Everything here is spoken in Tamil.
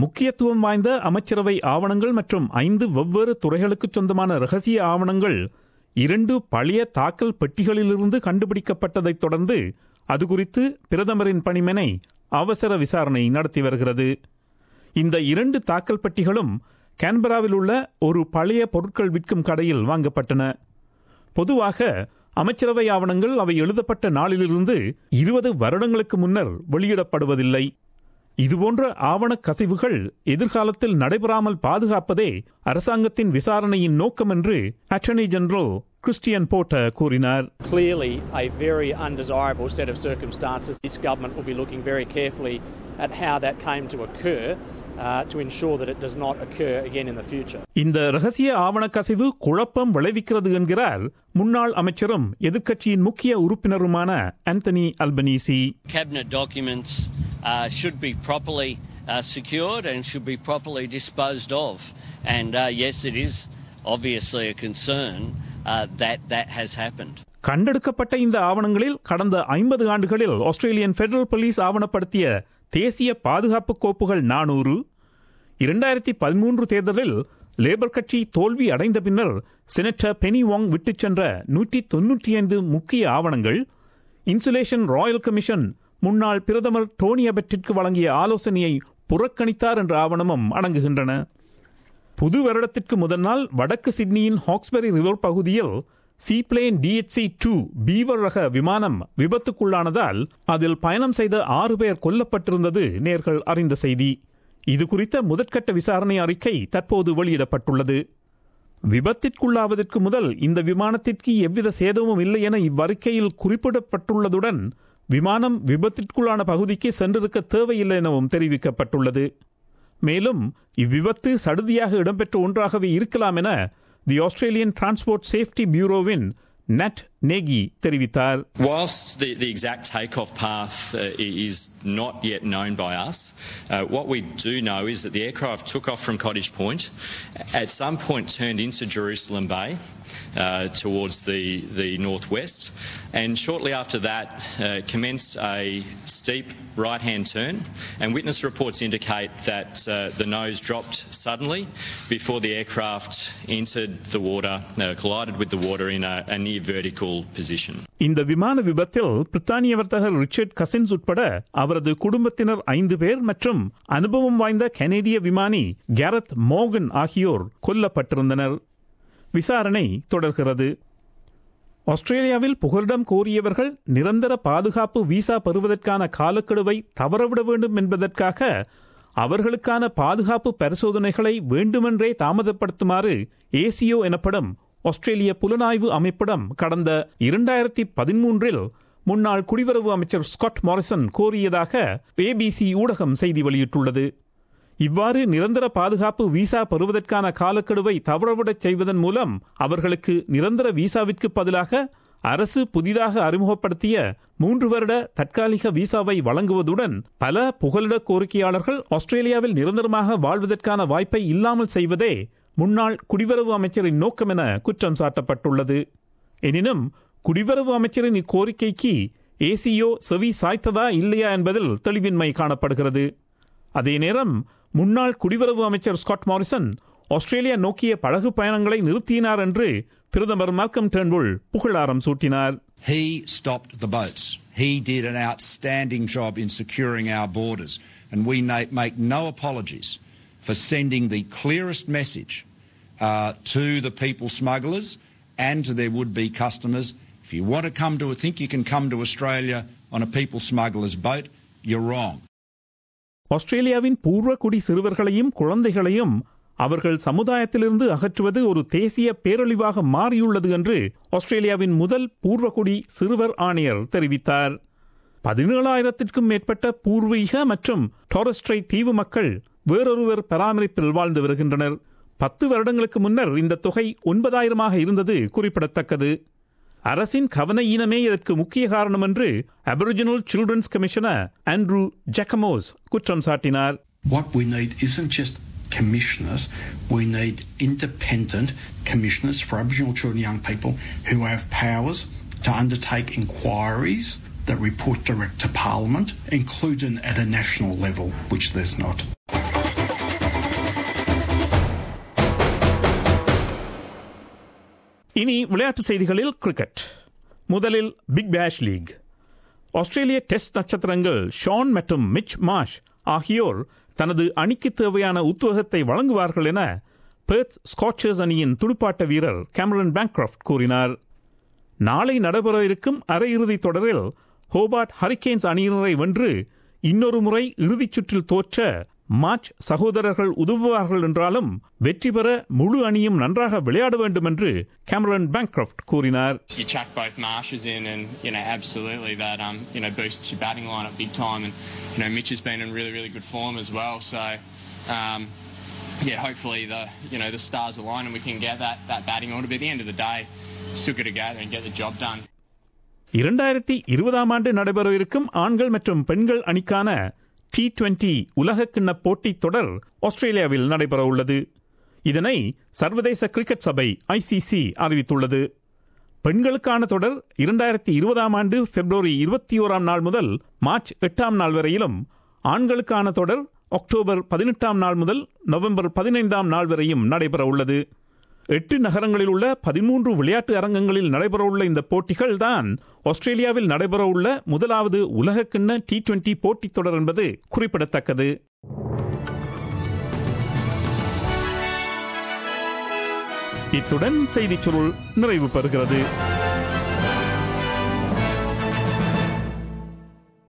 முக்கியத்துவம் வாய்ந்த அமைச்சரவை ஆவணங்கள் மற்றும் ஐந்து வெவ்வேறு துறைகளுக்கு சொந்தமான ரகசிய ஆவணங்கள் இரண்டு பழைய தாக்கல் பெட்டிகளிலிருந்து கண்டுபிடிக்கப்பட்டதைத் தொடர்ந்து அது குறித்து பிரதமரின் பணிமனை அவசர விசாரணை நடத்தி வருகிறது இந்த இரண்டு தாக்கல் பெட்டிகளும் கேன்பராவில் உள்ள ஒரு பழைய பொருட்கள் விற்கும் கடையில் வாங்கப்பட்டன பொதுவாக அமைச்சரவை ஆவணங்கள் அவை எழுதப்பட்ட நாளிலிருந்து இருபது வருடங்களுக்கு முன்னர் வெளியிடப்படுவதில்லை இதுபோன்ற ஆவண கசிவுகள் எதிர்காலத்தில் நடைபெறாமல் பாதுகாப்பதே அரசாங்கத்தின் விசாரணையின் நோக்கம் என்று அட்டர்னி ஜெனரல் கிறிஸ்டியன் போர்ட்டர் கூறினார் Clearly, a very undesirable set of circumstances. This government will be looking very carefully at how that came to occur uh, to ensure that it does not occur again in the future. இந்த ரகசிய ஆவண கசிவு குழப்பம் விளைவிக்கிறது என்கிறார் முன்னாள் அமைச்சரும் எதிர்க்கட்சியின் முக்கிய உறுப்பினருமான Anthony Albanese Cabinet documents uh, should be properly uh, secured and should be properly disposed of. And uh, yes, it is obviously a concern uh, that that has happened. கண்டெடுக்கப்பட்ட இந்த ஆவணங்களில் கடந்த ஐம்பது ஆண்டுகளில் ஆஸ்திரேலியன் பெடரல் போலீஸ் ஆவணப்படுத்திய தேசிய பாதுகாப்பு கோப்புகள் நானூறு இரண்டாயிரத்தி பதிமூன்று தேர்தலில் லேபர் கட்சி தோல்வி அடைந்த பின்னர் செனட்டர் பெனி வாங் விட்டுச் சென்ற நூற்றி தொன்னூற்றி ஐந்து முக்கிய ஆவணங்கள் இன்சுலேஷன் ராயல் கமிஷன் முன்னாள் பிரதமர் டோனி அபெட்டிற்கு வழங்கிய ஆலோசனையை புறக்கணித்தார் என்ற ஆவணமும் அடங்குகின்றன புது வருடத்திற்கு முதல் நாள் வடக்கு சிட்னியின் ஹாக்ஸ்பெரி ரிவர் பகுதியில் சீப்ளேன் டிஎச்சி டூ பீவர் ரக விமானம் விபத்துக்குள்ளானதால் அதில் பயணம் செய்த ஆறு பேர் கொல்லப்பட்டிருந்தது நேர்கள் அறிந்த செய்தி இது குறித்த முதற்கட்ட விசாரணை அறிக்கை தற்போது வெளியிடப்பட்டுள்ளது விபத்திற்குள்ளாவதற்கு முதல் இந்த விமானத்திற்கு எவ்வித சேதமும் இல்லை என இவ்வறிக்கையில் குறிப்பிடப்பட்டுள்ளதுடன் விமானம் விபத்திற்குள்ளான பகுதிக்கு சென்றிருக்க தேவையில்லை எனவும் தெரிவிக்கப்பட்டுள்ளது மேலும் இவ்விபத்து சடுதியாக இடம்பெற்ற ஒன்றாகவே இருக்கலாம் என தி ஆஸ்திரேலியன் டிரான்ஸ்போர்ட் சேஃப்டி பியூரோவின் நட் நேகி தெரிவித்தார் Whilst the, the exact takeoff path uh, is not yet known by us, uh, what we do know is that the aircraft took off from Cottage Point, at some point turned into Jerusalem Bay. Uh, towards the, the northwest, and shortly after that uh, commenced a steep right hand turn. And witness reports indicate that uh, the nose dropped suddenly before the aircraft entered the water, collided with the water in a, a near vertical position. இந்த விமான விபத்தில் பிரித்தானிய வர்த்தகர் ரிச்சர்ட் கசின்ஸ் உட்பட அவரது குடும்பத்தினர் ஐந்து பேர் மற்றும் அனுபவம் வாய்ந்த கனேடிய விமானி கேரத் மோகன் ஆகியோர் கொல்லப்பட்டிருந்தனர் விசாரணை தொடர்கிறது ஆஸ்திரேலியாவில் புகலிடம் கோரியவர்கள் நிரந்தர பாதுகாப்பு விசா பெறுவதற்கான காலக்கெடுவை தவறவிட வேண்டும் என்பதற்காக அவர்களுக்கான பாதுகாப்பு பரிசோதனைகளை வேண்டுமென்றே தாமதப்படுத்துமாறு ஏசியோ எனப்படும் ஆஸ்திரேலிய புலனாய்வு அமைப்பிடம் கடந்த இரண்டாயிரத்தி பதிமூன்றில் முன்னாள் குடிவரவு அமைச்சர் ஸ்காட் மாரிசன் கோரியதாக ஏபிசி ஊடகம் செய்தி வெளியிட்டுள்ளது இவ்வாறு நிரந்தர பாதுகாப்பு விசா பெறுவதற்கான காலக்கெடுவை தவறவிடச் செய்வதன் மூலம் அவர்களுக்கு நிரந்தர விசாவிற்கு பதிலாக அரசு புதிதாக அறிமுகப்படுத்திய மூன்று வருட தற்காலிக விசாவை வழங்குவதுடன் பல புகலிட கோரிக்கையாளர்கள் ஆஸ்திரேலியாவில் நிரந்தரமாக வாழ்வதற்கான வாய்ப்பை இல்லாமல் செய்வதே முன்னாள் குடிவரவு அமைச்சரின் நோக்கம் என குற்றம் சாட்டப்பட்டுள்ளது எனினும் குடிவரவு அமைச்சரின் இக்கோரிக்கைக்கு ஏசியோ செவி சாய்த்ததா இல்லையா என்பதில் தெளிவின்மை காணப்படுகிறது அதே நேரம் முன்னாள் குடிவரவு அமைச்சர் ஸ்காட் மாரிசன் ஆஸ்திரேலியா நோக்கிய படகு பயணங்களை நிறுத்தினார் என்று பிரதமர் மால்கம் டெர்ன்புல் புகழாரம் சூட்டினார் He stopped the boats. He did an outstanding job in securing our borders. And we make no apologies for sending the clearest message uh, to the people smugglers and to their would be customers. If you want to come to, think you can come to Australia on a people smuggler's boat, you're wrong. ஆஸ்திரேலியாவின் பூர்வகுடி சிறுவர்களையும் குழந்தைகளையும் அவர்கள் சமுதாயத்திலிருந்து அகற்றுவது ஒரு தேசிய பேரழிவாக மாறியுள்ளது என்று ஆஸ்திரேலியாவின் முதல் பூர்வகுடி சிறுவர் ஆணையர் தெரிவித்தார் பதினேழாயிரத்திற்கும் மேற்பட்ட பூர்வீக மற்றும் டாரஸ்ட்ரை தீவு மக்கள் வேறொருவர் பராமரிப்பில் வாழ்ந்து வருகின்றனர் பத்து வருடங்களுக்கு முன்னர் இந்த தொகை ஒன்பதாயிரமாக இருந்தது குறிப்பிடத்தக்கது அரசின் கவன ஈனமே இதற்கு முக்கிய காரணம் என்று Aboriginal children's commissioner Andrew Jackomos குற்றம் சாட்டினார் What we need isn't just commissioners, we need independent commissioners for Aboriginal children and young people who have powers to undertake inquiries that report direct to Parliament, including at a national level, which there's not. இனி விளையாட்டு செய்திகளில் கிரிக்கெட் முதலில் பிக் பேஷ் லீக் ஆஸ்திரேலிய டெஸ்ட் நட்சத்திரங்கள் ஷான் மற்றும் மிச் மாஷ் ஆகியோர் தனது அணிக்கு தேவையான உத்வேகத்தை வழங்குவார்கள் என பெர்த் ஸ்காட்சர்ஸ் அணியின் துடுப்பாட்ட வீரர் கேமரன் பேங்க்ராஃப்ட் கூறினார் நாளை நடைபெற இருக்கும் அரையிறுதித் தொடரில் ஹோபார்ட் ஹரிகேன்ஸ் அணியினரை வென்று இன்னொரு முறை இறுதிச் சுற்றில் தோற்ற மார்ச் சகோதரர்கள் உதவுவார்கள் என்றாலும் வெற்றி பெற முழு அணியும் நன்றாக விளையாட வேண்டும் என்று கேமரன் பேங்க்ராஃப்ட் கூறினார் you chuck both marshes in, and you know absolutely that um you know boosts your batting lineup big time. And you know Mitch has been in really really good form as well. So um, yeah, hopefully the you know the stars align and we can get that that batting order. But at the end of the day, still got to go out there and get the job done. இரண்டாயிரத்தி இருபதாம் ஆண்டு நடைபெறவிருக்கும் ஆண்கள் மற்றும் பெண்கள் அணிக்கான டி டுவெண்டி உலகக்கிண்ண போட்டித் தொடர் ஆஸ்திரேலியாவில் நடைபெற உள்ளது இதனை சர்வதேச கிரிக்கெட் சபை ஐசிசி அறிவித்துள்ளது பெண்களுக்கான தொடர் இரண்டாயிரத்தி இருபதாம் ஆண்டு பிப்ரவரி இருபத்தி ஓராம் நாள் முதல் மார்ச் எட்டாம் நாள் வரையிலும் ஆண்களுக்கான தொடர் அக்டோபர் பதினெட்டாம் நாள் முதல் நவம்பர் பதினைந்தாம் நாள் வரையும் நடைபெற உள்ளது எட்டு நகரங்களில் உள்ள பதிமூன்று விளையாட்டு அரங்கங்களில் நடைபெறவுள்ள இந்த போட்டிகள் தான் ஆஸ்திரேலியாவில் நடைபெறவுள்ள முதலாவது உலகக்கிண்ண டி டுவெண்டி போட்டித் தொடர் என்பது குறிப்பிடத்தக்கது இத்துடன் செய்திச் சுருள் நிறைவு பெறுகிறது